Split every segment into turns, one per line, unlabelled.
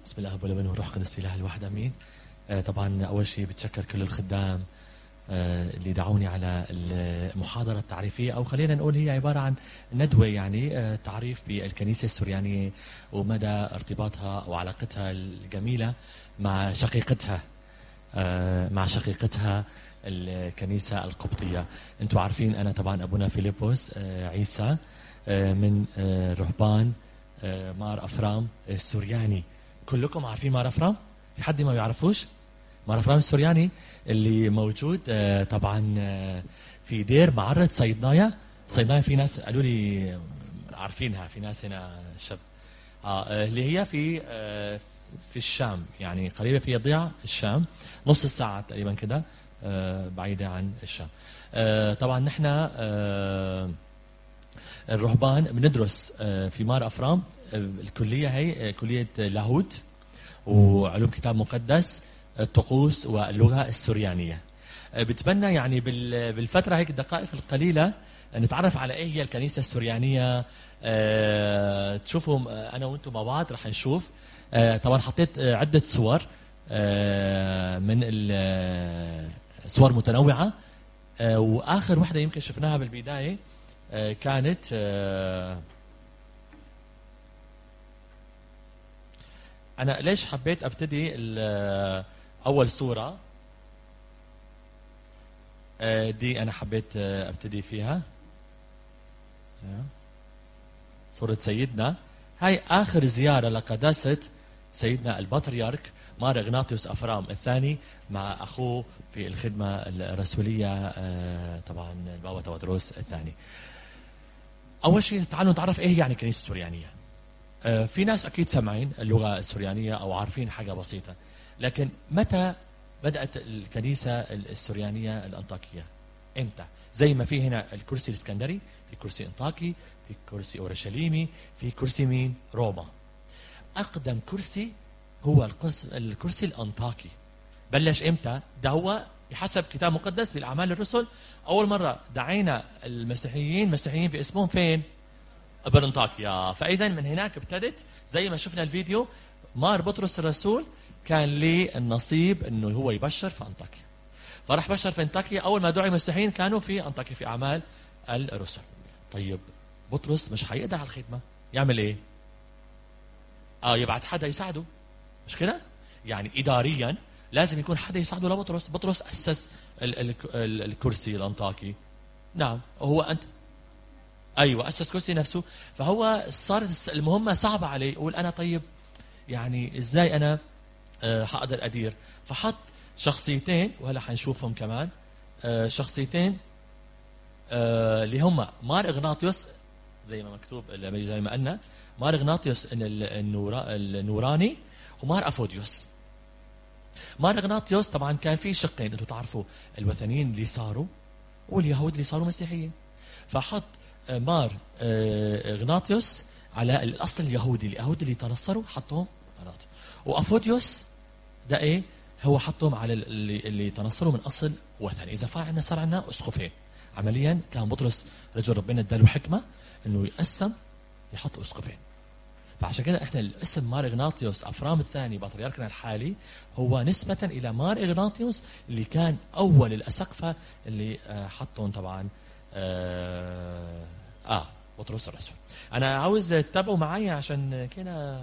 بسم الله والابن والروح القدس الاله الواحد امين آه، طبعا اول شيء بتشكر كل الخدام آه، اللي دعوني على المحاضره التعريفيه او خلينا نقول هي عباره عن ندوه يعني آه، تعريف بالكنيسه السريانيه ومدى ارتباطها وعلاقتها الجميله مع شقيقتها مع شقيقتها الكنيسه القبطيه انتم عارفين انا طبعا ابونا فيليبوس عيسى من رهبان مار افرام السورياني كلكم عارفين مار افرام في حد ما يعرفوش مار افرام السورياني اللي موجود آه، طبعا آه، في دير معرض صيدنايا صيدنايا في ناس قالوا لي عارفينها في ناس هنا شب آه اللي هي في آه في الشام يعني قريبه في ضيعه الشام نص الساعه تقريبا كده آه بعيده عن الشام آه طبعا نحن آه الرهبان بندرس آه في مار افرام الكليه هي كليه لاهوت وعلوم كتاب مقدس الطقوس واللغه السريانيه بتمنى يعني بالفتره هيك الدقائق القليله نتعرف على ايه هي الكنيسه السريانيه أه تشوفوا انا وانتم مع بعض رح نشوف أه طبعا حطيت عده صور أه من صور متنوعه أه واخر وحده يمكن شفناها بالبدايه أه كانت أه انا ليش حبيت ابتدي اول صوره آه، دي انا حبيت آه، ابتدي فيها صورة سيدنا هاي آخر زيارة لقداسة سيدنا البطريرك مار إغناطيوس أفرام الثاني مع أخوه في الخدمة الرسولية آه، طبعا البابا تودروس الثاني أول شيء تعالوا نتعرف إيه يعني كنيسة سوريانية آه، في ناس اكيد سامعين اللغه السريانيه او عارفين حاجه بسيطه لكن متى بدات الكنيسه السريانيه الانطاكيه امتى زي ما في هنا الكرسي الاسكندري في كرسي انطاكي في كرسي اورشليمي في كرسي مين روما اقدم كرسي هو الكرسي الانطاكي بلش امتى ده هو بحسب كتاب مقدس بالاعمال الرسل اول مره دعينا المسيحيين مسيحيين في اسمهم فين برنطاكيا فاذا من هناك ابتدت زي ما شفنا الفيديو مار بطرس الرسول كان لي النصيب انه هو يبشر في انطاكيا فراح بشر في انطاكيا اول ما دعي المسيحيين كانوا في انطاكيا في اعمال الرسل طيب بطرس مش حيقدر على الخدمه يعمل ايه اه يبعث حدا يساعده مش كده يعني اداريا لازم يكون حدا يساعده لبطرس بطرس اسس ال ال ال الكرسي الانطاكي نعم هو انت ايوه اسس كرسي نفسه فهو صارت المهمه صعبه عليه يقول انا طيب يعني ازاي انا أه حقدر ادير فحط شخصيتين وهلا حنشوفهم كمان أه شخصيتين أه اللي هم مار اغناطيوس زي ما مكتوب زي ما قلنا مار اغناطيوس النوراني ومار افوديوس مار اغناطيوس طبعا كان في شقين انتم تعرفوا الوثنيين اللي صاروا واليهود اللي صاروا مسيحيين فحط مار آه، غناطيوس على الاصل اليهودي اليهود اللي تنصروا حطوهم وافوديوس ده ايه هو حطهم على اللي, اللي تنصروا من اصل وثني اذا صار عندنا صار عندنا اسقفين عمليا كان بطرس رجل ربنا اداله حكمه انه يقسم يحط اسقفين فعشان كده احنا الاسم مار اغناطيوس افرام الثاني بطريركنا الحالي هو نسبة الى مار اغناطيوس اللي كان اول الاسقفة اللي آه، حطهم طبعا آه اه بطرس الرسول انا عاوز تتابعوا معايا عشان كده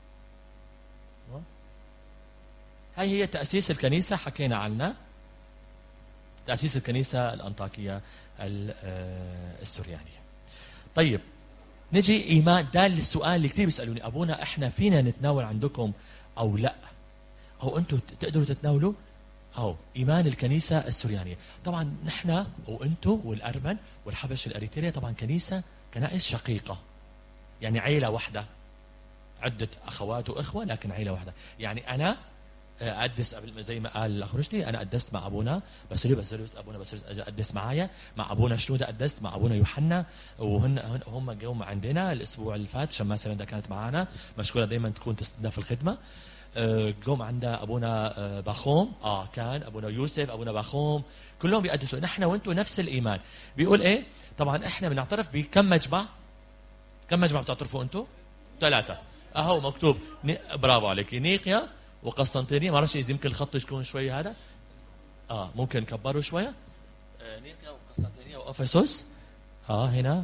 هاي هي تأسيس الكنيسة حكينا عنها تأسيس الكنيسة الأنطاكية آه، السوريانية طيب نجي إيمان ده السؤال اللي كثير بيسألوني أبونا إحنا فينا نتناول عندكم أو لا أو أنتم تقدروا تتناولوا أو إيمان الكنيسة السريانية طبعا نحن وأنتم والأرمن والحبش الأريتريا طبعا كنيسة كنائس شقيقة يعني عيلة واحدة عدة أخوات وإخوة لكن عيلة واحدة يعني أنا أدس قبل زي ما قال الأخ رشدي أنا أدست مع أبونا بسري بسريوس أبونا بسريوس أدست معايا مع أبونا شنودة أدست مع أبونا يوحنا وهن هم جو عندنا الأسبوع اللي فات شماسة كانت معنا مشكورة دايما تكون تسندنا في الخدمة قوم عندنا ابونا آه، باخوم اه كان ابونا يوسف ابونا باخوم كلهم بيقدسوا نحن وانتم نفس الايمان بيقول ايه طبعا احنا بنعترف بكم مجمع كم مجمع بتعترفوا انتم ثلاثه اهو مكتوب ني... برافو عليك نيقيا وقسطنطينيه ما بعرفش اذا يمكن الخط يكون شوي هذا اه ممكن نكبره شويه آه نيقيا وقسطنطينيه وافسس اه هنا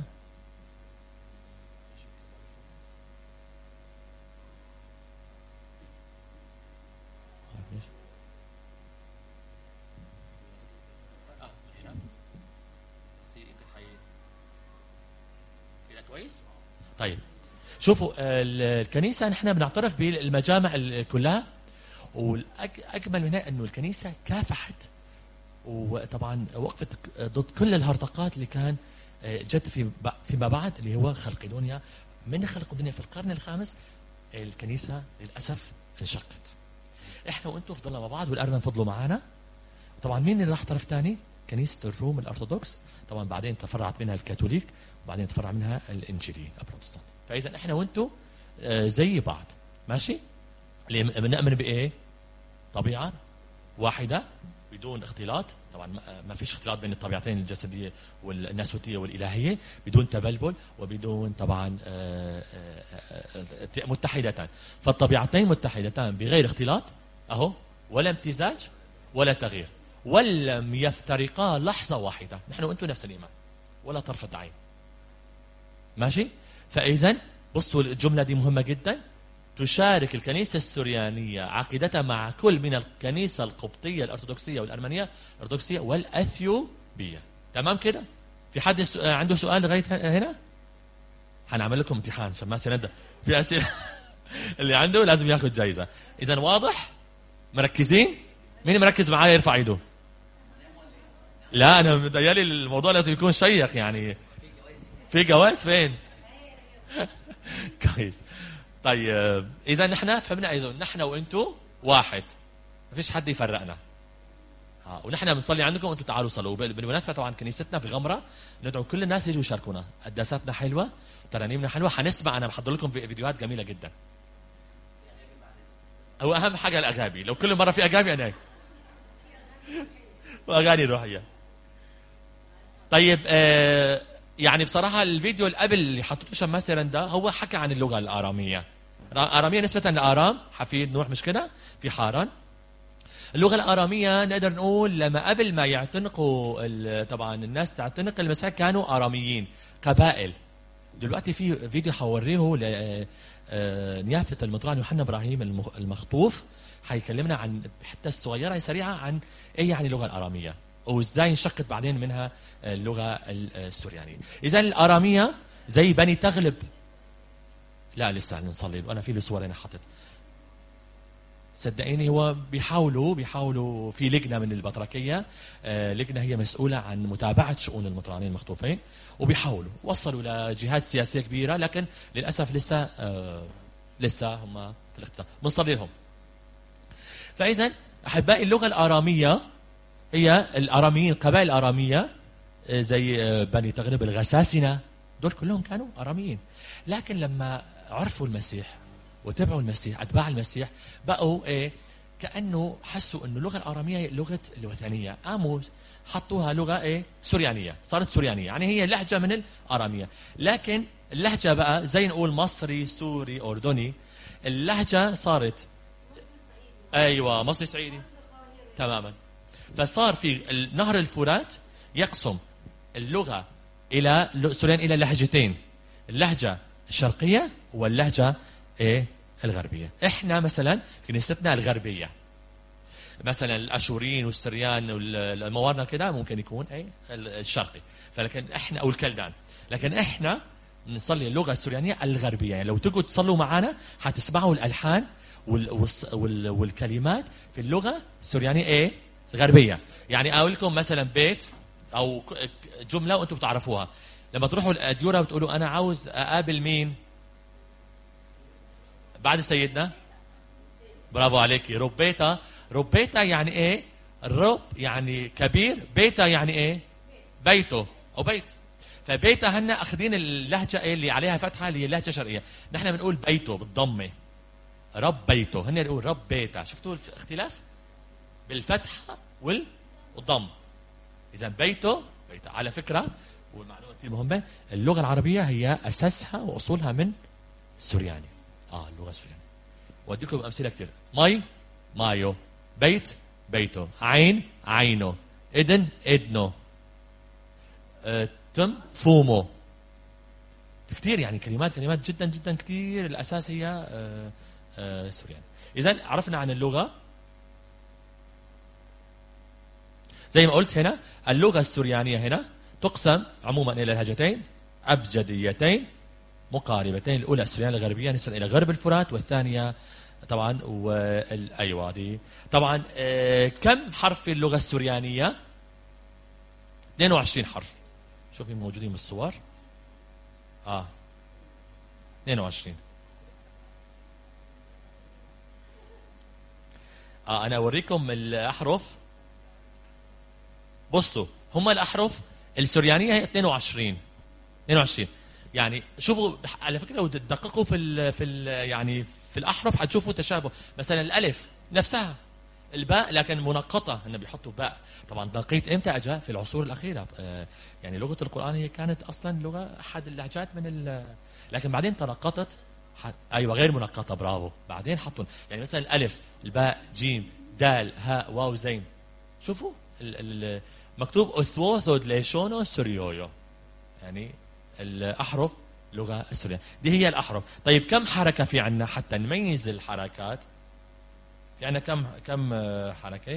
آه، هنا. بس يمكن حي- كده كويس طيب شوفوا ال- الكنيسة نحن بنعترف بالمجامع ال- كلها والأجمل من هيك أنه الكنيسة كافحت وطبعا وقفت ضد كل الهرطقات اللي كان جت في فيما بعد اللي هو خلق الدنيا من خلق الدنيا في القرن الخامس الكنيسة للأسف انشقت احنا وانتم فضلنا مع بعض والأرمن فضلوا معنا طبعا مين اللي راح طرف ثاني كنيسة الروم الأرثوذكس طبعا بعدين تفرعت منها الكاثوليك وبعدين تفرع منها الإنجيليين البروتستانت فإذا احنا وانتم آه، زي بعض ماشي اللي بنؤمن بإيه طبيعة واحدة بدون اختلاط طبعا ما- ما فيش اختلاط بين الطبيعتين الجسدية والناسوتية والإلهية بدون تبلبل وبدون طبعا آه، آه، آه، متحدتان فالطبيعتين متحدتان بغير اختلاط أهو ولا امتزاج ولا تغيير ولم يفترقا لحظة واحدة نحن وانتم نفس الإيمان ولا طرفة عين ماشي فإذا بصوا الجملة دي مهمة جدا تشارك الكنيسة السريانية عقيدتها مع كل من الكنيسة القبطية الأرثوذكسية والأرمنية الأرثوذكسية والأثيوبية تمام كده في حد الس- عنده سؤال لغاية ه- هنا هنعمل لكم امتحان عشان ما سنبدا في أسئلة اللي عنده لازم ياخذ جايزة إذا واضح مركزين مين مركز معايا يرفع ايده لا انا متهيألي الموضوع لازم يكون شيق يعني في جواز فين كويس طيب اذا نحن فهمنا اذا نحن وانتم واحد ما فيش حد يفرقنا ها ونحن بنصلي عندكم وانتم تعالوا صلوا بال- بالمناسبه طبعا كنيستنا في غمره ندعو كل الناس يجوا يشاركونا قداساتنا حلوه ترانيمنا حلوه حنسمع انا بحضر لكم في- فيديوهات جميله جدا هو اهم حاجه الاغاني لو كل مره في اغاني انا واغاني روحيه طيب آه يعني بصراحه الفيديو اللي قبل اللي حطيته شماسي ده هو حكى عن اللغه الاراميه الاراميه نسبه لارام حفيد نوح مش كده في حاران اللغه الاراميه نقدر نقول لما قبل ما يعتنقوا ال- طبعا الناس تعتنق المسيح كانوا اراميين قبائل دلوقتي في فيديو حوريه ل آه، نيافه المطران يوحنا ابراهيم المخ- المخطوف حيكلمنا عن حتى الصغيره سريعه عن ايه يعني اللغه الاراميه وازاي انشقت بعدين منها اللغه السوريانيه اذا الاراميه زي بني تغلب لا لسه نصلي وانا في له صور انا حاطط صدقيني هو بيحاولوا بيحاولوا في لجنه من البطركيه آه، لجنه هي مسؤوله عن متابعه شؤون المطرانين المخطوفين وبيحاولوا وصلوا لجهات سياسيه كبيره لكن للاسف لسه آه، لسه هم في الاختلاف بنصلي لهم فاذا احبائي اللغه الاراميه هي الاراميين القبائل الاراميه آه، زي آه، بني تغلب الغساسنه دول كلهم كانوا اراميين لكن لما عرفوا المسيح وتبعوا المسيح اتباع المسيح بقوا ايه كانه حسوا انه اللغه الاراميه هي لغه الوثنيه قاموا حطوها لغه ايه سوريانيه صارت سوريانيه يعني هي لهجه من الاراميه لكن اللهجه بقى زي نقول مصري سوري اردني اللهجه صارت ايوه مصري صعيدي تماما فصار في نهر الفرات يقسم اللغه الى سوريان الى لهجتين اللهجه الشرقيه واللهجه ايه الغربيه احنا مثلا كنيستنا الغربيه مثلا الاشوريين والسريان والموارنه كده ممكن يكون ايه الشرقي فلكن احنا او الكلدان لكن احنا نصلي اللغه السوريانيه الغربيه يعني لو تجوا تصلوا معنا حتسمعوا الالحان وال والص- وال والكلمات في اللغه السوريانيه ايه غربيه يعني اقول لكم مثلا بيت او ك- جمله وانتم بتعرفوها لما تروحوا الاديوره بتقولوا انا عاوز اقابل مين بعد سيدنا برافو عليكي ربيتا ربيتا يعني ايه رب يعني كبير بيتا يعني ايه بيته او بيت فبيتا هن اخذين اللهجه ايه اللي عليها فتحه اللي هي اللهجه الشرقيه نحن بنقول بيته بالضمه رب بيته هن يقول رب بيتا شفتوا الاختلاف بالفتحه وال والضم اذا بيته بيته على فكره والمعلومه كثير مهمه اللغه العربيه هي اساسها واصولها من السورياني اه اللغه السوريانيه واديكم امثله كثير مي مايو بيت بيته عين عينه اذن اذنه آه، تم فومو كثير يعني كلمات كلمات جدا جدا كثير الاساس هي آه، آه، سورياني اذا عرفنا عن اللغه زي ما قلت هنا اللغه السوريانيه هنا تقسم عموما الى لهجتين ابجديتين مقاربتين الاولى السوريانيه الغربيه نسبه الى غرب الفرات والثانيه طبعا والايوادي طبعا آه، كم حرف في اللغه السوريانيه 22 حرف شوفي موجودين بالصور اه 22 اه انا اوريكم الاحرف بصوا هم الاحرف السوريانيه هي 22 22 يعني شوفوا على فكره لو تدققوا في ال في ال يعني في الاحرف حتشوفوا تشابه مثلا الالف نفسها الباء لكن منقطة انه بيحطوا باء طبعا دقيت امتى اجى في العصور الاخيرة آه، يعني لغة القرآن هي كانت اصلا لغة احد اللهجات من ال لكن بعدين تنقطت ح- ايوه غير منقطة برافو بعدين حطوا يعني مثلا الالف الباء جيم دال هاء واو زين شوفوا ال- ال- مكتوب اثوثود ليشونو سوريويو يعني الاحرف لغه السورية دي هي الاحرف طيب كم حركه في عندنا حتى نميز الحركات في عندنا كم كم آه، حركه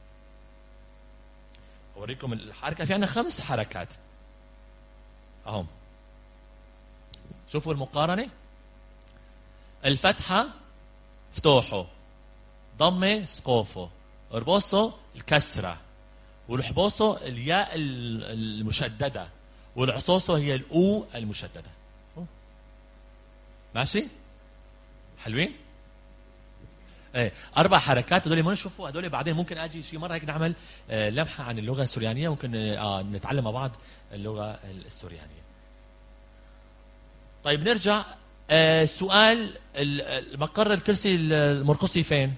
اوريكم الحركه في عندنا خمس حركات اهم شوفوا المقارنه الفتحه فتوحه ضمه سقوفه اربوسه الكسره والحبوسه الياء ال- المشدده والعصوصه هي الاو المشدده أوه. ماشي حلوين ايه اربع حركات هذول ما نشوفوا هذول بعدين ممكن اجي شي مره هيك نعمل آه، لمحه عن اللغه السوريانيه ممكن آه نتعلم مع بعض اللغه السوريانيه طيب نرجع آه، سؤال ال- المقر الكرسي المرقصي فين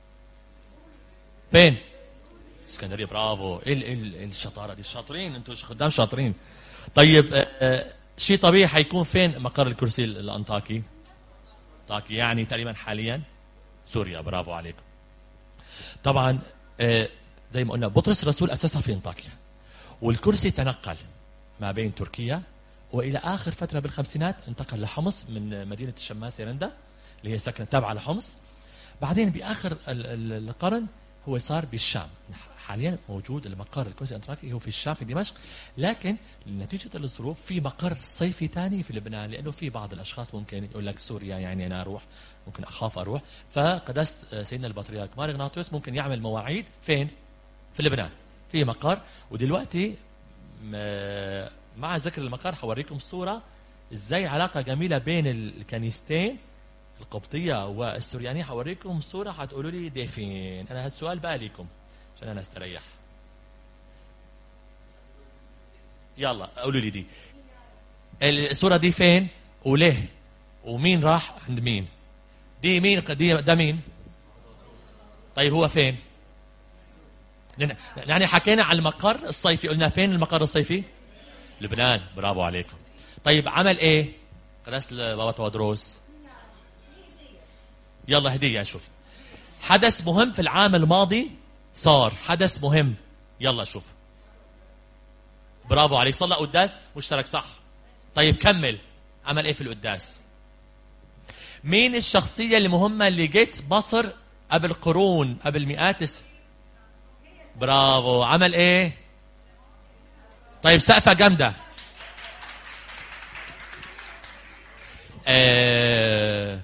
فين اسكندريه برافو ايه ال- إيه ال- إيه الشطاره دي شاطرين انتم خدام شاطرين طيب آه، آه، شيء طبيعي حيكون فين مقر الكرسي الانطاكي انطاكي يعني تقريبا حاليا سوريا برافو عليكم طبعا آه، زي ما قلنا بطرس الرسول اسسها في انطاكيا والكرسي تنقل ما بين تركيا والى اخر فتره بالخمسينات انتقل لحمص من مدينه الشماس يرندا اللي هي سكنه تابعه لحمص بعدين باخر ال- ال- القرن هو صار بالشام حاليا موجود المقر الكرسي الانطاكي هو في الشام في دمشق لكن نتيجه الظروف في مقر صيفي ثاني في لبنان لانه في بعض الاشخاص ممكن يقول لك سوريا يعني انا اروح ممكن اخاف اروح فقدست سيدنا البطريرك مار اغناطيوس ممكن يعمل مواعيد فين؟ في لبنان في مقر ودلوقتي م- مع ذكر المقر حوريكم صوره ازاي علاقه جميله بين الكنيستين القبطيه والسوريانيه حوريكم صوره حتقولوا لي دي فين انا هذا السؤال بقى ليكم عشان انا استريح يلا قولوا لي دي الصوره دي فين وليه ومين راح عند مين دي مين دي ده مين طيب هو فين لأن- يعني حكينا على المقر الصيفي قلنا فين المقر الصيفي لبنان برافو عليكم طيب عمل ايه قداسة بابا توادروس يلا هدية نشوف حدث مهم في العام الماضي صار حدث مهم يلا شوف برافو عليك صلى قداس مشترك صح طيب كمل عمل ايه في القداس مين الشخصية المهمة اللي جت مصر قبل قرون قبل مئات الس... برافو عمل ايه طيب سقفة جامدة آه...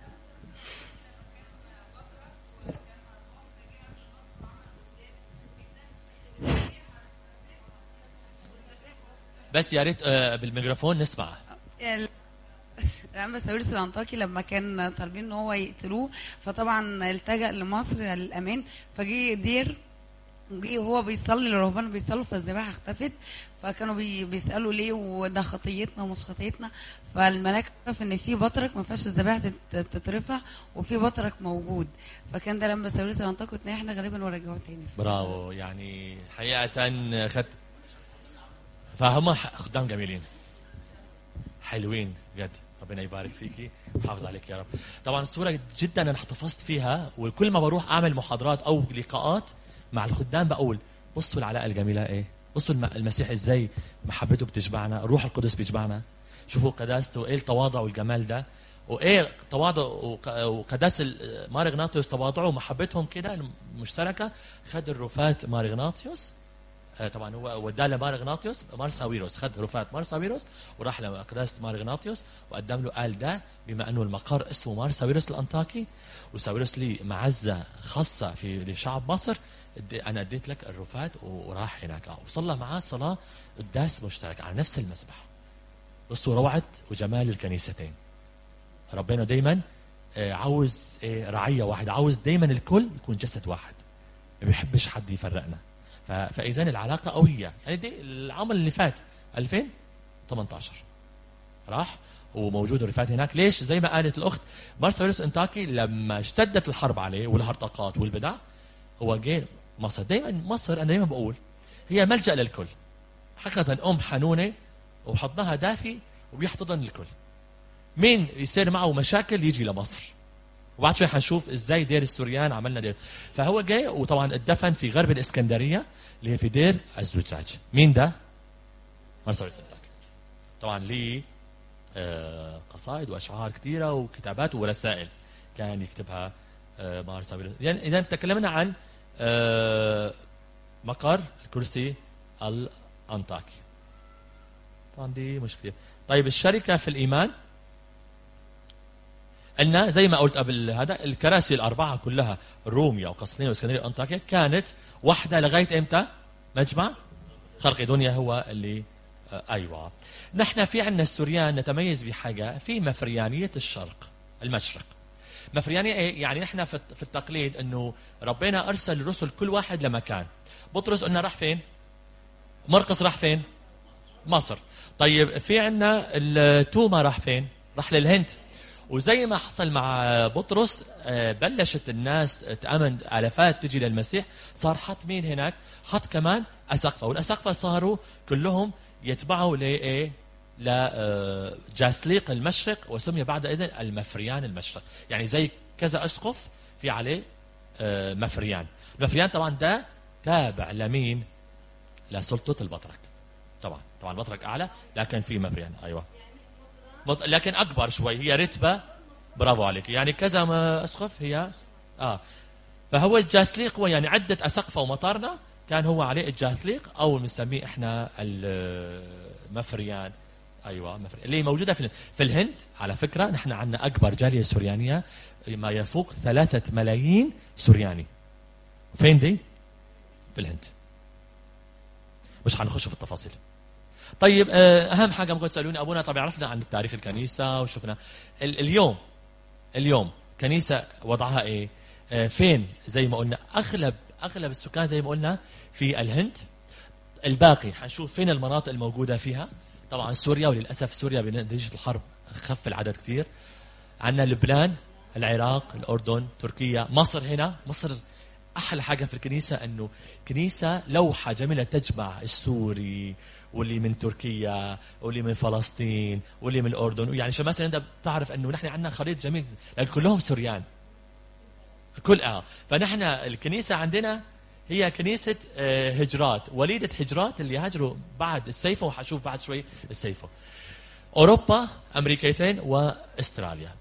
بس يا ريت آه، بالميكروفون نسمع
ال- الأنبا ساويرس الأنطاكي لما كان طالبين ان هو يقتلوه فطبعا التجأ لمصر للأمان فجه دير جه وهو بيصلي الرهبان بيصلوا فالذبائح اختفت فكانوا بي بيسألوا ليه وده خطيتنا ومش خطيتنا فالملاك عرف ان في بطرك ما ينفعش الذبائح تت- تترفع وفي بطرك موجود فكان ده لما ساويرس الأنطاكي واتنين احنا غالبا ورجعوه تاني
برافو يعني حقيقة خد فهم ح- خدام جميلين حلوين بجد ربنا يبارك فيكي ويحافظ عليك يا رب طبعا الصوره جدا انا احتفظت فيها وكل ما بروح اعمل محاضرات او لقاءات مع الخدام بقول بصوا العلاقه الجميله ايه بصوا الم- المسيح ازاي محبته بتشبعنا الروح القدس بيشبعنا شوفوا قداسته ايه التواضع والجمال ده وايه تواضع وق- وقداسه ال- مار اغناطيوس تواضعه ومحبتهم كده المشتركه خد الرفات مار اغناطيوس آه، طبعا هو وداه لمار اغناطيوس مار ساويروس خد رفات مار ساويروس وراح لقداسه مار اغناطيوس وقدم له قال ده بما انه المقر اسمه مار ساويروس الانطاكي وساويروس لي معزه خاصه في لشعب مصر ادي- انا اديت لك الرفات و- وراح هناك آه، وصلى معاه صلاه قداس مشترك على نفس المسبح بصوا روعه وجمال الكنيستين ربنا دايما آه، عاوز آه، رعيه واحده عاوز دايما الكل يكون جسد واحد ما بيحبش حد يفرقنا ف- فاذا العلاقه قويه يعني دي العام اللي فات 2018 راح وموجود الرفات هناك ليش زي ما قالت الاخت مارسيلوس انتاكي لما اشتدت الحرب عليه والهرطقات والبدع هو جه مصر دائما مصر انا دائما بقول هي ملجا للكل حقيقه ام حنونه وحضنها دافي وبيحتضن الكل مين يصير معه مشاكل يجي لمصر وبعد شوي حنشوف ازاي دير السوريان عملنا دير فهو جاي وطبعا اتدفن في غرب الاسكندريه اللي هي في دير الزجاج مين ده؟ مرسل سنتاك طبعا ليه آه، قصائد واشعار كثيره وكتابات ورسائل كان يكتبها آه، مار سابيل يعني اذا تكلمنا عن آه، مقر الكرسي الانطاكي طبعا دي مشكله طيب الشركه في الايمان قلنا زي ما قلت قبل هذا الكراسي الاربعه كلها روميا وقسطنطينيه واسكندريه وانطاكيا كانت واحده لغايه امتى؟ مجمع خلق دنيا هو اللي آه ايوه نحن في عندنا السوريان نتميز بحاجه في مفريانيه الشرق المشرق مفريانيه ايه؟ يعني نحن في في التقليد انه ربنا ارسل الرسل كل واحد لمكان بطرس قلنا راح فين؟ مرقس راح فين؟ مصر طيب في عندنا التوما راح فين؟ راح للهند وزي ما حصل مع بطرس آه، بلشت الناس تأمن آلافات تجي للمسيح صار حط مين هناك حط كمان أسقفة والأسقفة صاروا كلهم يتبعوا لإيه لجاسليق المشرق وسمي بعد إذن المفريان المشرق يعني زي كذا أسقف في عليه آه، مفريان المفريان طبعا ده تابع لمين لسلطة البطرك طبعا طبعا البطرك أعلى لكن في مفريان أيوه بط- لكن اكبر شوي هي رتبه برافو عليك يعني كذا ما اسقف هي اه فهو الجاسليق هو يعني عده اسقفه ومطارنا كان هو عليه الجاسليق او بنسميه احنا المفريان ايوه مفريان اللي موجوده في في الهند على فكره نحن عندنا اكبر جاليه سوريانيه ما يفوق ثلاثة ملايين سورياني فين دي؟ في الهند مش حنخش في التفاصيل طيب آه، اهم حاجه ممكن تسالوني ابونا طب عرفنا عن تاريخ الكنيسه وشفنا ال- اليوم اليوم كنيسه وضعها ايه آه، فين زي ما قلنا اغلب اغلب السكان زي ما قلنا في الهند الباقي حنشوف فين المناطق الموجوده فيها طبعا سوريا وللاسف سوريا بنتيجه الحرب خف العدد كثير عندنا لبنان العراق الاردن تركيا مصر هنا مصر احلى حاجه في الكنيسه انه كنيسه لوحه جميله تجمع السوري واللي من تركيا واللي من فلسطين واللي من الاردن يعني عشان مثلا انت بتعرف انه نحن عندنا خليط جميل لكن كلهم سوريان كل اه فنحن الكنيسه عندنا هي كنيسه آه، هجرات وليده هجرات اللي هاجروا بعد السيفه وحشوف بعد شوي السيفه اوروبا امريكتين واستراليا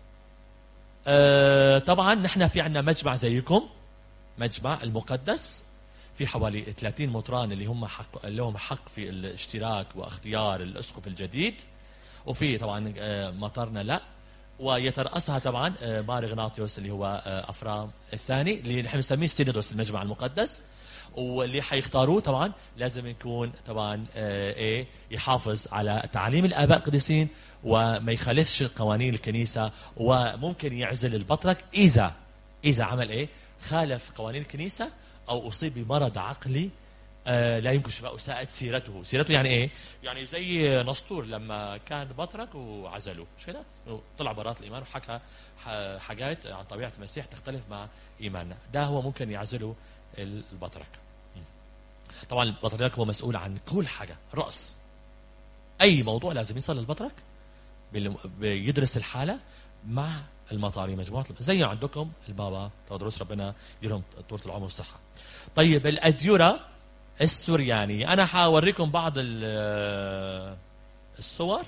آه، طبعا نحن في عندنا مجمع زيكم مجمع المقدس في حوالي 30 مطران اللي هم حق لهم حق في الاشتراك واختيار الاسقف الجديد وفي طبعا آه، مطرنا لا ويترأسها طبعا آه، مار غناطيوس اللي هو آه، افرام الثاني اللي نحن بنسميه السينودوس المجمع المقدس واللي حيختاروه طبعا لازم يكون طبعا آه، ايه يحافظ على تعاليم الاباء القديسين وما يخالفش قوانين الكنيسه وممكن يعزل البطرك اذا اذا عمل ايه خالف قوانين الكنيسه او اصيب بمرض عقلي آه لا يمكن شفاء ساءت سيرته سيرته يعني ايه يعني زي نسطور لما كان بطرك وعزلوه مش كده إنه طلع برات الايمان وحكى ح- حاجات عن طبيعه المسيح تختلف مع ايماننا ده هو ممكن يعزله ال- البطرك م. طبعا البطريرك هو مسؤول عن كل حاجه راس اي موضوع لازم يصل للبطرك بال- بيدرس الحاله مع المطاري مجموعه زي عندكم البابا تودروس ربنا يديلهم طول العمر والصحه طيب الاديره السورياني انا حاوريكم بعض ال- الصور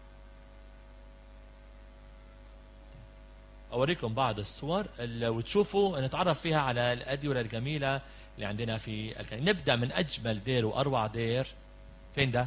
اوريكم بعض الصور اللي وتشوفوا نتعرف فيها على الادوره الجميله اللي عندنا في الكنيسه نبدا من اجمل دير واروع دير فين ده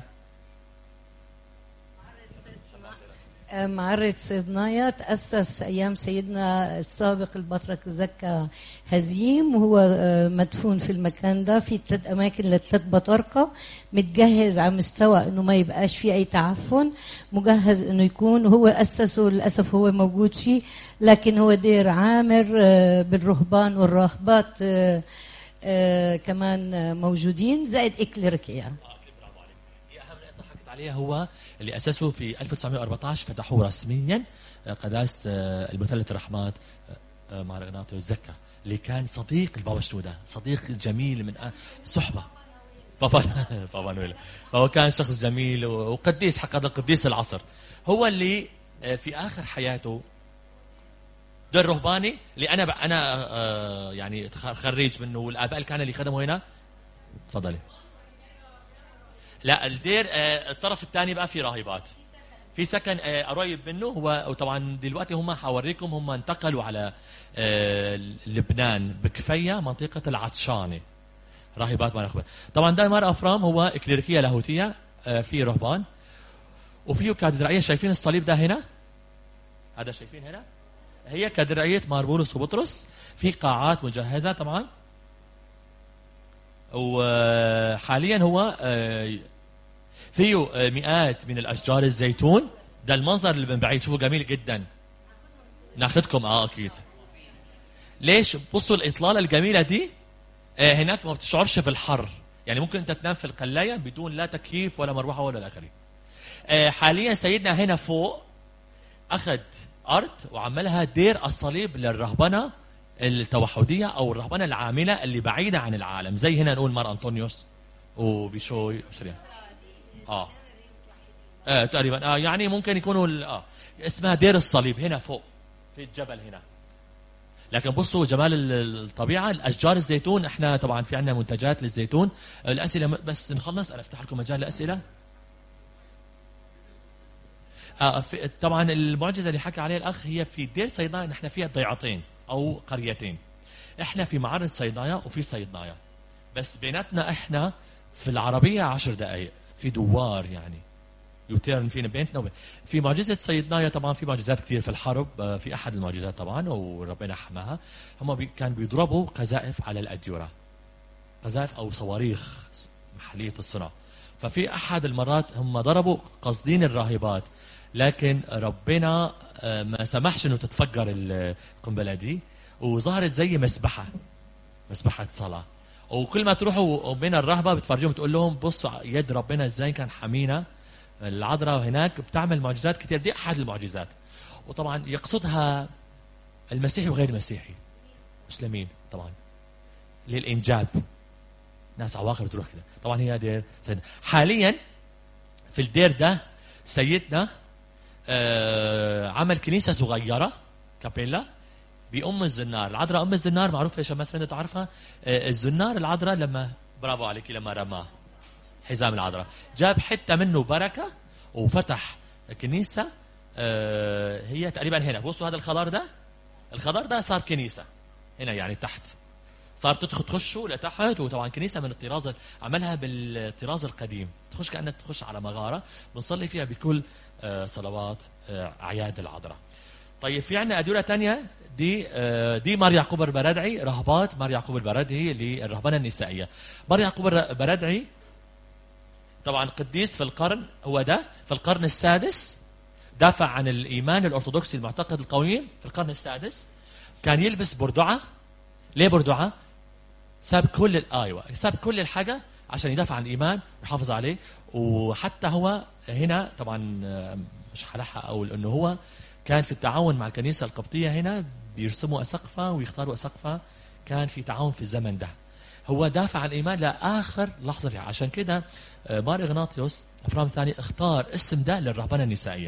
معرة صيدنايا تأسس أيام سيدنا السابق البطرك زكا هزيم وهو آه، مدفون في المكان ده في ثلاث أماكن لثلاث بطاركة متجهز على مستوى إنه ما يبقاش فيه أي تعفن مجهز إنه يكون هو أسسه للأسف هو موجود فيه لكن هو دير عامر آه، بالرهبان والراهبات آه، آه، كمان آه، موجودين زائد إكليريكيا
هي اهم نقطه حكيت عليها هو اللي اسسه في 1914 فتحوه رسميا آه، قداسه آه، المثلث الرحمات آه، آه، مع رغناطو زكا اللي كان صديق البابا شنوده صديق جميل من آه، صحبه بابا بابا نويل فهو كان شخص جميل وقديس حق هذا قديس العصر هو اللي آه، في اخر حياته ده الرهباني اللي انا ب... انا آه، يعني تخ- خريج منه والاباء اللي كانوا اللي خدموا هنا تفضلي لا الدير آه، الطرف الثاني بقى في راهبات في سكن آه، قريب منه هو وطبعا دلوقتي هم حوريكم هم انتقلوا على آه، لبنان بكفيه منطقه العطشانه راهبات ما نخبر طبعا ده مار افرام هو كليريكيه لاهوتيه آه، في رهبان وفيه كاتدرائيه شايفين الصليب ده هنا هذا شايفين هنا هي كاتدرائيه مار بولس وبطرس في قاعات مجهزه طبعا وحاليا هو آه، فيه آه، مئات من الاشجار الزيتون ده المنظر اللي من بعيد شوفوا جميل جدا ناخدكم اه اكيد ليش بصوا الاطلاله الجميله دي آه، هناك ما بتشعرش بالحر يعني ممكن انت تنام في القلايه بدون لا تكييف ولا مروحه ولا الاخرين آه، حاليا سيدنا هنا فوق اخذ ارض وعملها دير الصليب للرهبنه التوحديه او الرهبنه العامله اللي بعيده عن العالم زي هنا نقول مار انطونيوس وبيشوي وشريان اه آه تقريبا اه يعني ممكن يكونوا ال- اه اسمها دير الصليب هنا فوق في الجبل هنا لكن بصوا جمال ال- الطبيعه الاشجار الزيتون احنا طبعا في عندنا منتجات للزيتون الاسئله م- بس نخلص انا افتح لكم مجال لاسئله آه في طبعا المعجزه اللي حكى عليها الاخ هي في دير صيدايا نحن فيها ضيعتين او قريتين احنا في معرض صيدايا وفي صيدنايا بس بيناتنا احنا في العربيه عشر دقائق في دوار يعني يوتيرن فينا بيننا وبين في معجزه صيدنايا طبعا في معجزات كثير في الحرب آه، في احد المعجزات طبعا وربنا حماها هم بي كان بيضربوا قذائف على الاديره قذائف او صواريخ محليه الصنع ففي احد المرات هم ضربوا قصدين الراهبات لكن ربنا آه، ما سمحش انه تتفجر القنبله دي وظهرت زي مسبحه مسبحه صلاه وكل ما تروحوا بين الرهبه بتفرجوهم تقول لهم بصوا يد ربنا ازاي كان حمينا العذراء هناك بتعمل معجزات كتير دي احد المعجزات وطبعا يقصدها المسيحي وغير المسيحي مسلمين طبعا للانجاب ناس عواقب بتروح كده طبعا هي دير سيدنا حاليا في الدير ده سيدنا آه عمل كنيسه صغيره كابيلا بأم الزنار العذراء أم الزنار معروف يا شمس انت تعرفها آه الزنار العذراء لما برافو عليك لما رماه حزام العذراء جاب حته منه بركه وفتح كنيسه آه هي تقريبا هنا بصوا هذا الخضار ده الخضار ده صار كنيسه هنا يعني تحت صار تدخل تخشوا لتحت وطبعا كنيسه من الطراز عملها بالطراز القديم تخش كانك تخش على مغاره بنصلي فيها بكل آه صلوات آه اعياد العذراء طيب في عندنا ادوره تانية دي آه دي مار يعقوب البردعي رهبات مار يعقوب البردعي للرهبنه النسائيه مار يعقوب البردعي طبعا قديس في القرن هو ده في القرن السادس دافع عن الايمان الارثوذكسي المعتقد القويم في القرن السادس كان يلبس بردعه ليه بردعه؟ ساب كل ال- ايوه ساب كل الحاجه عشان يدافع عن الايمان ويحافظ عليه وحتى هو هنا طبعا آه، مش حلحها او انه هو كان في التعاون مع الكنيسه القبطيه هنا بيرسموا اسقفه ويختاروا اسقفه كان في تعاون في الزمن ده هو دافع عن الايمان لاخر لحظه فيها عشان كده آه، مار اغناطيوس افرام الثاني اختار اسم ده للرهبنه النسائيه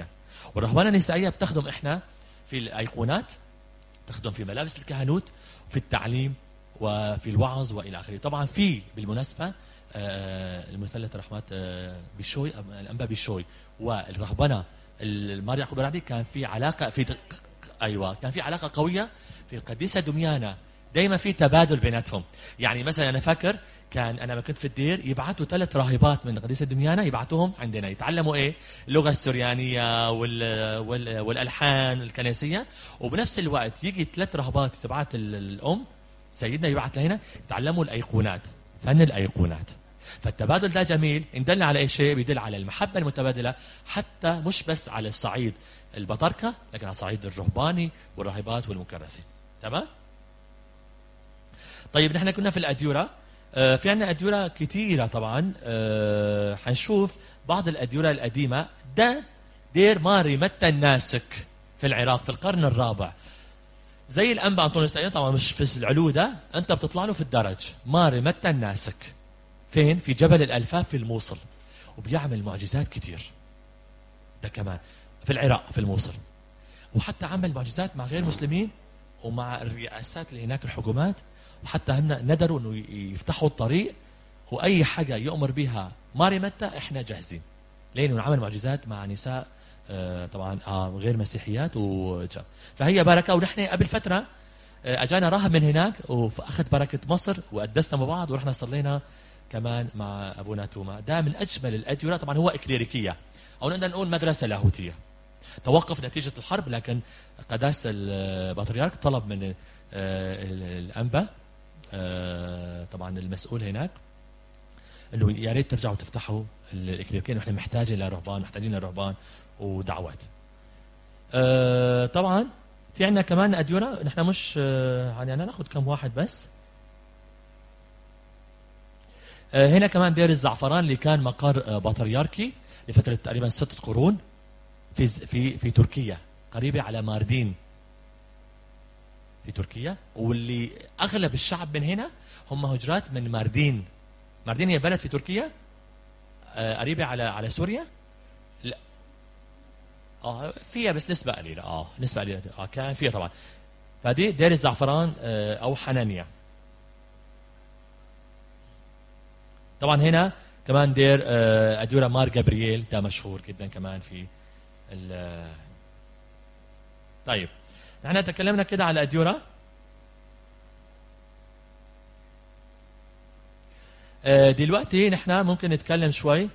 والرهبنه النسائيه بتخدم احنا في الايقونات تخدم في ملابس الكهنوت وفي التعليم وفي الوعظ والى اخره طبعا في بالمناسبه آه، المثلث رحمات آه، بالشوي الانبا بالشوي والرهبنه المار يعقوب الرعدي كان في علاقه في ايوه كان في علاقه قويه في القديسه دميانه دائما في تبادل بيناتهم يعني مثلا انا فاكر كان انا ما كنت في الدير يبعثوا ثلاث راهبات من قديسه دميانه يبعثوهم عندنا يتعلموا ايه اللغه السريانيه وال وال والالحان الكنسيه وبنفس الوقت يجي ثلاث راهبات تبعت الام سيدنا يبعث لهنا يتعلموا الايقونات فن الايقونات فالتبادل ده جميل ان دل على اي شيء بيدل على المحبه المتبادله حتى مش بس على الصعيد البطركه لكن على الصعيد الرهباني والراهبات والمكرسين تمام طيب نحن كنا في الاديوره آه، في عندنا اديوره كثيره طبعا آه، حنشوف بعض الاديوره القديمه ده دير ماري متى الناسك في العراق في القرن الرابع زي الانبا انطونيوس طبعا مش في العلو ده انت بتطلع له في الدرج ماري متى الناسك فين في جبل الالفاف في الموصل وبيعمل معجزات كثير ده كمان في العراق في الموصل وحتى عمل معجزات مع غير مسلمين ومع الرئاسات اللي هناك الحكومات وحتى هن ندروا انه يفتحوا الطريق واي حاجه يؤمر بها ماري متى احنا جاهزين لانه عمل معجزات مع نساء آه، طبعا آه، غير مسيحيات وجم فهي بركه ونحن قبل فتره آه، اجانا راهب من هناك واخذ بركه مصر وقدسنا مع بعض ورحنا صلينا كمان مع ابونا توما ده من اجمل الاجوره طبعا هو اكليريكيه او نقدر نقول مدرسه لاهوتيه توقف نتيجه الحرب لكن قداسه البطريرك طلب من الانبا طبعا المسؤول هناك انه يا ريت ترجعوا تفتحوا الاكليريكيه احنا محتاجين لرهبان محتاجين لرهبان ودعوات أه طبعا في عندنا كمان اديره نحن مش أه يعني انا ناخذ كم واحد بس أه هنا كمان دير الزعفران اللي كان مقر أه بطريركي لفتره تقريبا ستة قرون في في في تركيا قريبه على ماردين في تركيا واللي اغلب الشعب من هنا هم هجرات من ماردين ماردين هي بلد في تركيا آه، قريبه على على سوريا لا اه فيها بس نسبه قليله اه نسبه قليله اه كان فيها طبعا فدي دير الزعفران آه، او حنانيا طبعا هنا كمان دير آه، اديورا مار جابرييل ده مشهور جدا كمان في طيب نحن تكلمنا كده على اديورا دلوقتي نحن ممكن نتكلم شوي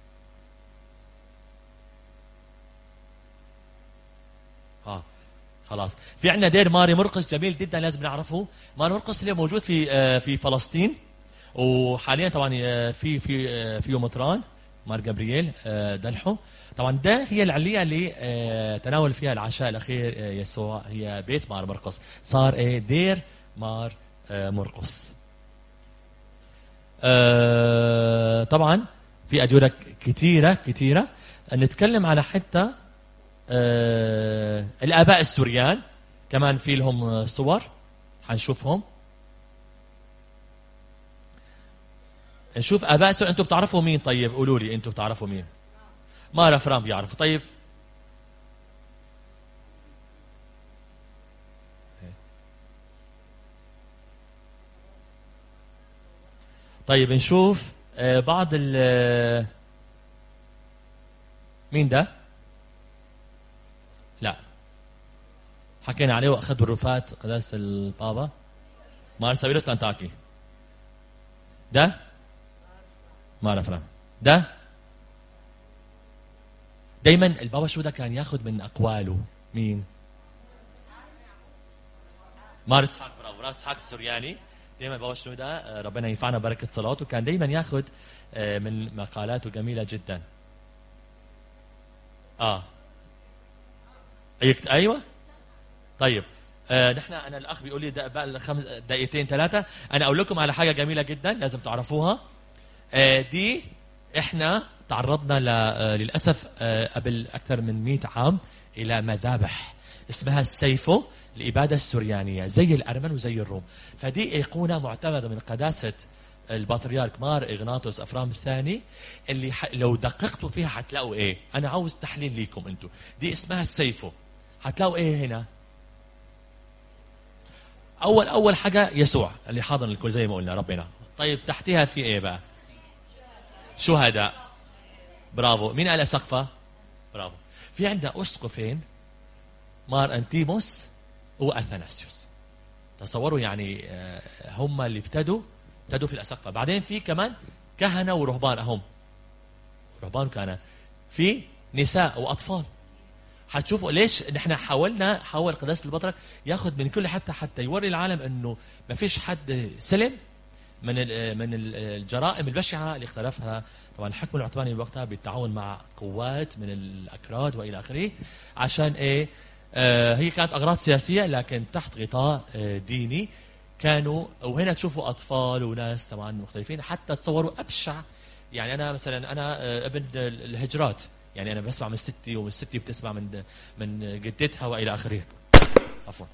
خلاص في عندنا دير ماري مرقس جميل جدا لازم نعرفه ماري مرقس اللي موجود في آه، في فلسطين وحاليا طبعا آه، في في آه، فيه مطران مار جابرييل دلحو طبعا ده هي العليه اللي تناول فيها العشاء الاخير يسوع هي بيت مار مرقس صار ايه دير مار مرقس طبعا في ادوره كثيره كثيره نتكلم على حتى آه الآباء السوريان كمان في لهم صور حنشوفهم نشوف آباء سوريان أنتم بتعرفوا مين طيب قولوا لي أنتم بتعرفوا مين ما رفرام بيعرفوا طيب طيب نشوف آه، بعض ال مين ده لا حكينا عليه واخذ بالرفات قداسه البابا مارساويروس انتاكي ده ما نفهم ده دايما البابا شو ده كان ياخذ من اقواله مين مارس حق برافو راس حق السورياني دايما بابا شنو ده ربنا ينفعنا بركه صلاته كان دايما ياخذ آه، من مقالاته جميله جدا اه ايوه طيب آه نحن انا الاخ بيقول لي بقى خمس دقيقتين ثلاثه انا اقول لكم على حاجه جميله جدا لازم تعرفوها آه دي احنا تعرضنا آه للاسف آه قبل اكثر من 100 عام الى مذابح اسمها السيفو الاباده السريانيه زي الارمن وزي الروم فدي ايقونه معتمده من قداسه البطريرك مار اغناطوس افرام الثاني اللي ح... لو دققتوا فيها حتلاقوا ايه انا عاوز تحليل ليكم انتم دي اسمها السيفو حتلاقوا ايه هنا اول اول حاجه يسوع اللي حاضن الكل زي ما قلنا ربنا طيب تحتها في ايه بقى شهداء برافو مين قال سقفه برافو في عندنا اسقفين مار انتيموس واثناسيوس تصوروا يعني آه، هم اللي ابتدوا ابتدوا في الاسقفه بعدين في كمان كهنه ورهبان اهم رهبان كان في نساء واطفال حتشوفوا ليش نحن حاولنا حاول قداسه البطرك ياخذ من كل حتى حتى يوري العالم انه ما فيش حد سلم من ال- من ال- الجرائم البشعه اللي اختلفها طبعا الحكم العثماني بوقتها بالتعاون مع قوات من الاكراد والى اخره عشان ايه آه هي كانت اغراض سياسيه لكن تحت غطاء آه ديني كانوا وهنا تشوفوا اطفال وناس طبعا مختلفين حتى تصوروا ابشع يعني انا مثلا انا آه، ابن الهجرات يعني انا بسمع من ستي ومن ستي بتسمع من من جدتها والى اخره عفوا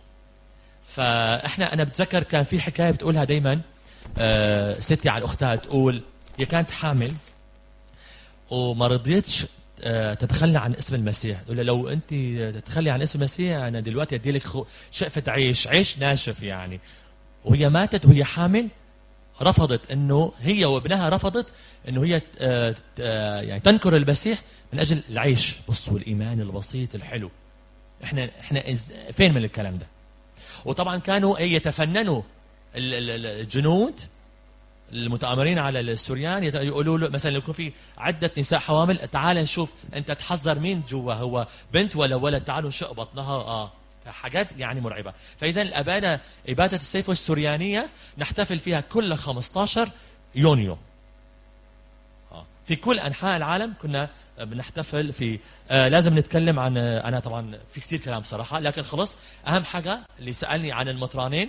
فاحنا انا بتذكر كان في حكايه بتقولها دائما آه، ستي عن اختها تقول هي كانت حامل وما رضيتش آه، تتخلى عن اسم المسيح تقول لها لو انت تتخلي عن اسم المسيح انا دلوقتي ادي لك خو- شقفه عيش عيش ناشف يعني وهي ماتت وهي حامل رفضت انه هي وابنها رفضت انه هي آه، آه، يعني تنكر المسيح من اجل العيش بصوا الايمان البسيط الحلو احنا احنا إز- فين من الكلام ده وطبعا كانوا إيه يتفننوا ال- ال- ال- الجنود المتآمرين على السوريان يت- يقولوا له مثلا لو يكون في عدة نساء حوامل تعال نشوف انت تحذر مين جوا هو بنت ولا ولد تعالوا نشق بطنها اه حاجات يعني مرعبة فإذا الأبانة إبادة السيف السوريانية نحتفل فيها كل 15 يونيو آه. في كل أنحاء العالم كنا بنحتفل في آه لازم نتكلم عن آه أنا طبعا في كثير كلام صراحة لكن خلص أهم حاجة اللي سألني عن المطرانين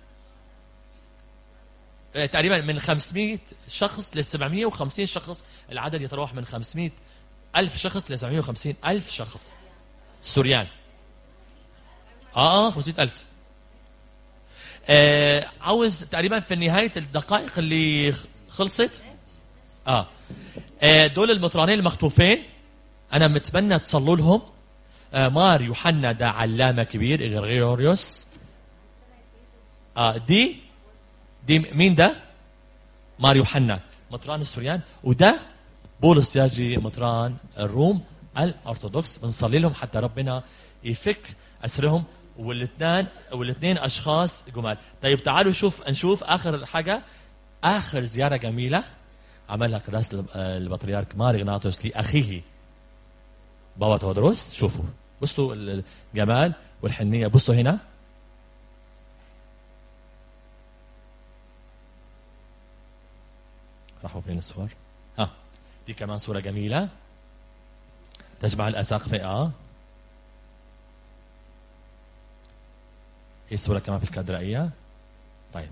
آه، تقريبا من 500 شخص ل 750 شخص العدد يتراوح من 500 ألف شخص ل 750 ألف شخص سوريان اه اه 500 ألف آه عاوز تقريبا في نهاية الدقائق اللي خلصت اه, آه دول المطرانين المخطوفين أنا متمنى تصلوا لهم آه مار يوحنا ده علامة كبير إغريغوريوس آه دي دي مين ده؟ مار يوحنا مطران السوريان وده بولس ياجي مطران الروم الارثوذكس بنصلي لهم حتى ربنا يفك اسرهم والاثنين والاثنين اشخاص جمال طيب تعالوا شوف نشوف اخر حاجه اخر زياره جميله عملها قداسه البطريرك مار اغناطوس لاخيه بابا تودروس شوفوا بصوا الجمال والحنيه بصوا هنا راحوا بين الصور ها دي كمان صورة جميلة تجمع الأساقفة اه هي الصورة كمان في الكادرائية طيب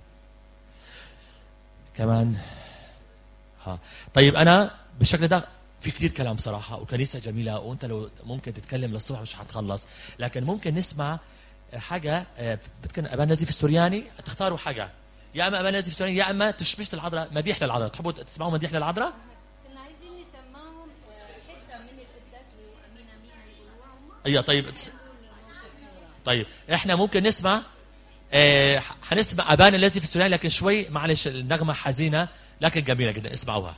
كمان ها طيب أنا بالشكل ده في كثير كلام صراحة وكنيسة جميلة وأنت لو ممكن تتكلم للصبح مش حتخلص لكن ممكن نسمع حاجة آه، بتكون أبان نزيف السورياني تختاروا حاجة يا اما ابان نزيف السورياني يا اما تشبيش العذراء مديح للعذراء تحبوا تسمعوا مديح للعذراء؟
كنا عايزين نسمعهم حته من القداس لامين امين يقولوها هم
ايوه طيب طيب احنا ممكن نسمع آه حنسمع ابان الذي في السورياني لكن شوي معلش النغمه حزينه لكن جميله جدا اسمعوها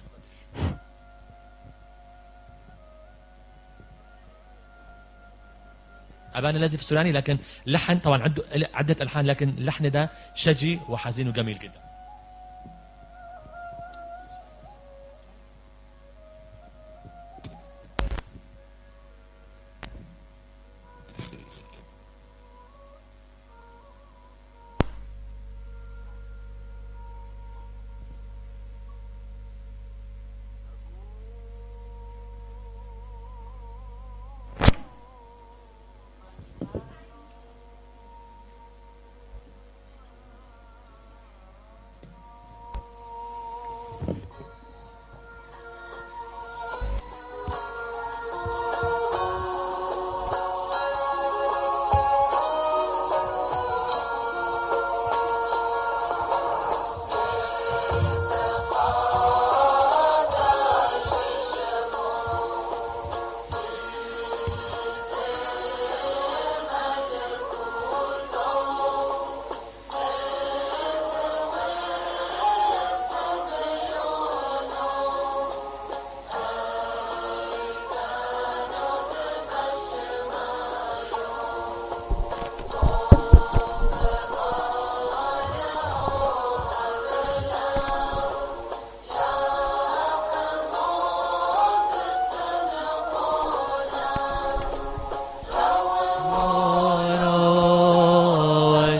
أبان الذي في السورياني لكن لحن طبعا عنده عدة ألحان لكن اللحن ده شجي وحزين وجميل جدا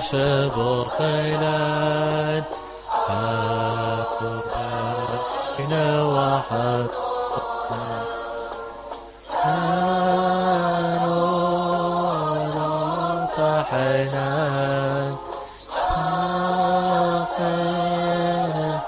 شبخيلان حقنا وحق حنان شاقنا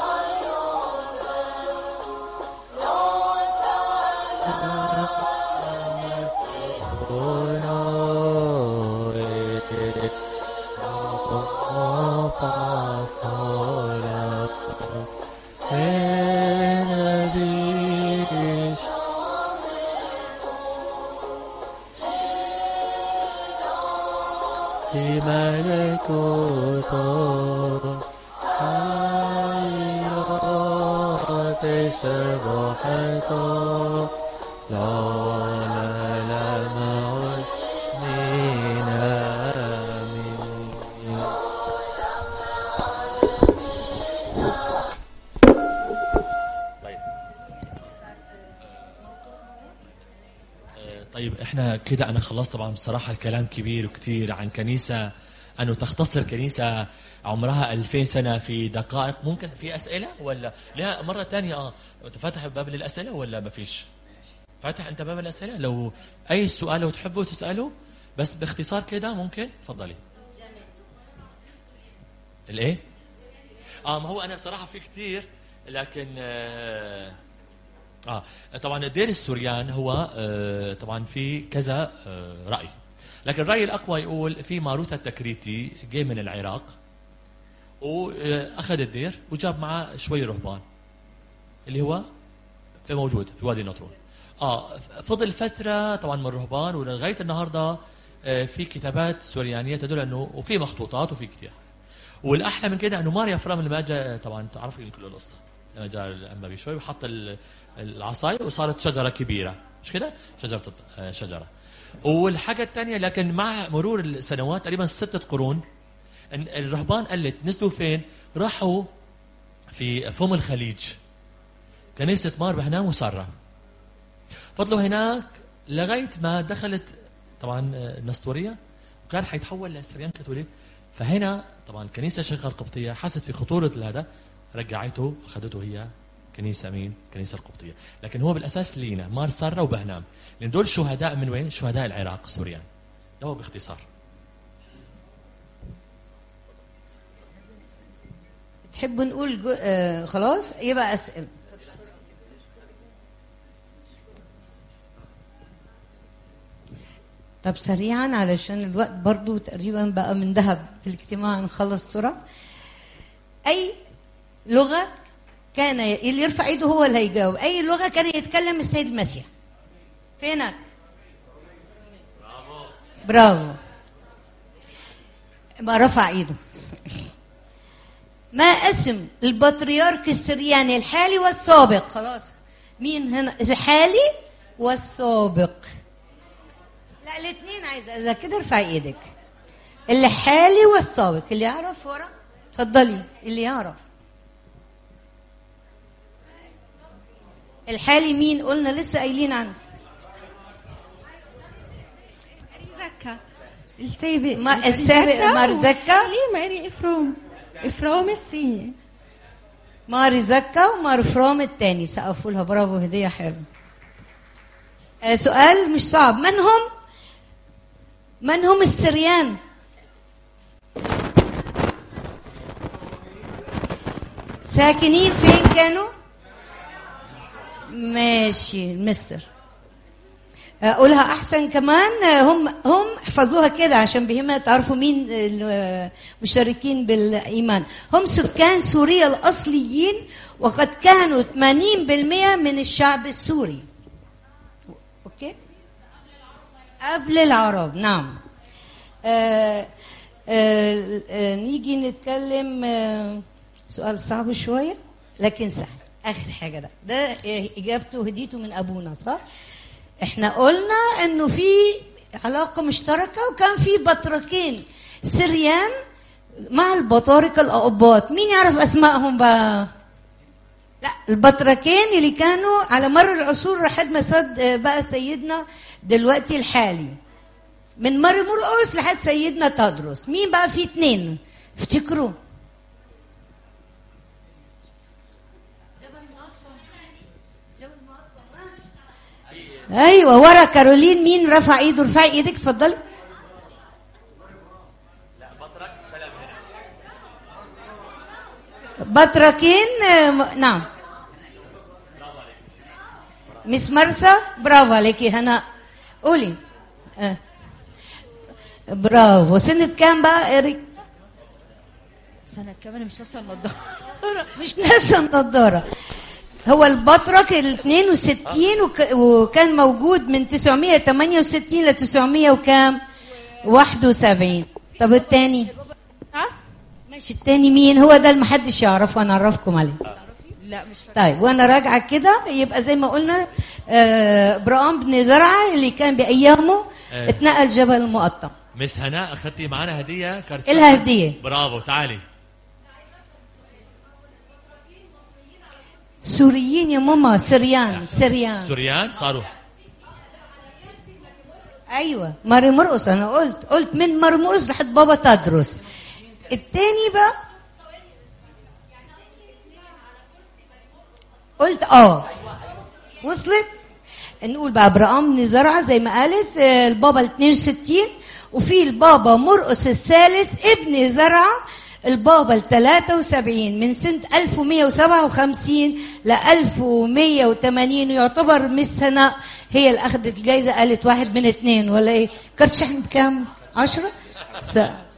سبحته لا لا لا معه من آمين طيب آه، طيب احنا كده انا خلصت طبعا بصراحه الكلام كبير وكتير عن كنيسه انه تختصر كنيسه عمرها 2000 سنه في دقائق ممكن في اسئله ولا لا مره ثانيه اه انت فاتح باب للاسئله ولا ما فيش فاتح انت باب الاسئله لو اي سؤال لو تحبوا تساله بس باختصار كده ممكن تفضلي الايه اه ما هو انا بصراحه في كتير لكن آه اه طبعا دير السوريان هو آه طبعا في كذا آه راي لكن الراي الاقوى يقول في ماروثا التكريتي جاي من العراق واخذ الدير وجاب معه شوي رهبان اللي هو في موجود في وادي النطرون اه فضل فتره طبعا من الرهبان ولغايه النهارده آه في كتابات سوريانيه تدل انه وفي مخطوطات وفي كتير والاحلى من كده انه ماريا فرام لما جاء طبعا تعرفين كل القصه لما جاء الاما بشوي وحط ال- العصايه وصارت شجره كبيره مش كده؟ شجره آه، شجره والحاجه الثانيه لكن مع مرور السنوات تقريبا ستة قرون إن الرهبان قلت نزلوا فين؟ راحوا في فم الخليج كنيسة مار بهنام وسارة فضلوا هناك لغاية ما دخلت طبعا آه، النسطورية وكان حيتحول لسريان كاثوليك فهنا طبعا الكنيسة الشيخة القبطية حست في خطورة هذا رجعته أخذته هي كنيسة مين؟ كنيسة القبطية لكن هو بالأساس لينا مار سارة وبهنام لأن دول شهداء من وين؟ شهداء العراق السوريان ده هو باختصار
تحبوا نقول جو... آه خلاص يبقى أسئلة طب سريعا علشان الوقت برضو تقريبا بقى من ذهب في الاجتماع نخلص بسرعة أي لغة كان ي- اللي يرفع ايده هو اللي هيجاوب أي لغة كان يتكلم السيد المسيح فينك برافو ما رفع ايده ما اسم البطريرك السرياني الحالي والسابق خلاص مين هنا الحالي والسابق لا الاثنين عايزه اذا كده ارفع ايدك الحالي والسابق اللي يعرف ورا اتفضلي اللي يعرف الحالي مين قلنا لسه قايلين عنه
زكا السابق
ما- السابق مار زكا؟
ليه ماري افروم افروم السيني
ماري زكا ومار فروم التاني سقفوا لها برافو هديه حلوه آه سؤال مش صعب من هم من هم السريان ساكنين فين كانوا ماشي مستر اقولها احسن كمان آه، هم هم احفظوها كده عشان بهمها تعرفوا مين المشتركين بالايمان هم سكان سوريا الاصليين وقد كانوا 80% من الشعب السوري اوكي قبل العرب نعم آه آه آه نيجي نتكلم آه سؤال صعب شويه لكن سهل اخر حاجه ده ده آه، اجابته هديته من ابونا صح احنا قلنا انه في علاقه مشتركه وكان في بطركين سريان مع البطاركه الاقباط مين يعرف اسمائهم بقى لا البطركين اللي كانوا على مر العصور لحد ما صد بقى سيدنا دلوقتي الحالي من ماري مرقس لحد سيدنا تدرس مين بقى في اتنين افتكروا ايوه ورا كارولين مين رفع ايده ارفعي ايدك اتفضلي بطركين آه، م- نعم مس مرثا برافو عليكي هنا قولي آه. برافو سنة كام بقى إريك
سنة كمان مش نفس النضارة
مش نفس النضارة هو البطرك ال 62 وك- وكان موجود من 968 ل 900 وكام 71 طب التاني
ها؟
ماشي التاني مين هو ده اللي محدش يعرفه انا اعرفكم عليه
لا مش فاكرة
طيب وانا راجعه كده يبقى زي ما قلنا آه، ابراهيم بن زرعه اللي كان بايامه
آه.
اتنقل جبل المقطم
مس هناء اخذتي معنا هديه كارت
إلها هدية.
برافو تعالي
سوريين يا ماما سريان سريان
سوريان صاروا
ايوه ماري مرقص انا قلت قلت من ماري مرقص لحد بابا تدرس التاني بقى قلت اه وصلت نقول بقى ابراهام بن زرعه زي ما قالت آه، البابا ال 62 وفي البابا مرقس الثالث ابن زرعه البابا ال 73 من سنة 1157 ل 1180 ويعتبر مس هناء هي اللي أخذت الجايزة قالت واحد من اثنين ولا إيه؟ كارت شحن بكام؟ 10 س...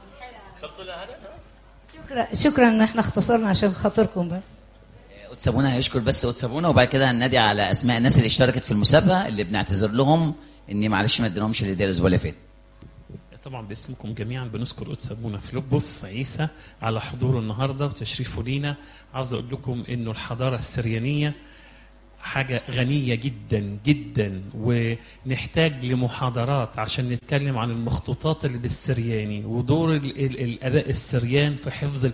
شكرا شكرا ان احنا اختصرنا عشان خاطركم بس
وتسابونا هيشكر بس وتسابونا وبعد كده هننادي على اسماء الناس اللي اشتركت في المسابقه اللي بنعتذر لهم اني معلش ما اديناهمش الهديه الاسبوع اللي فات
طبعا باسمكم جميعا بنشكر قدس ابونا فيلبس عيسى على حضوره النهارده وتشريفه لينا عاوز اقول لكم انه الحضاره السريانيه حاجة غنية جدا جدا ونحتاج لمحاضرات عشان نتكلم عن المخطوطات اللي بالسرياني ودور ال ال الآباء السريان في حفظ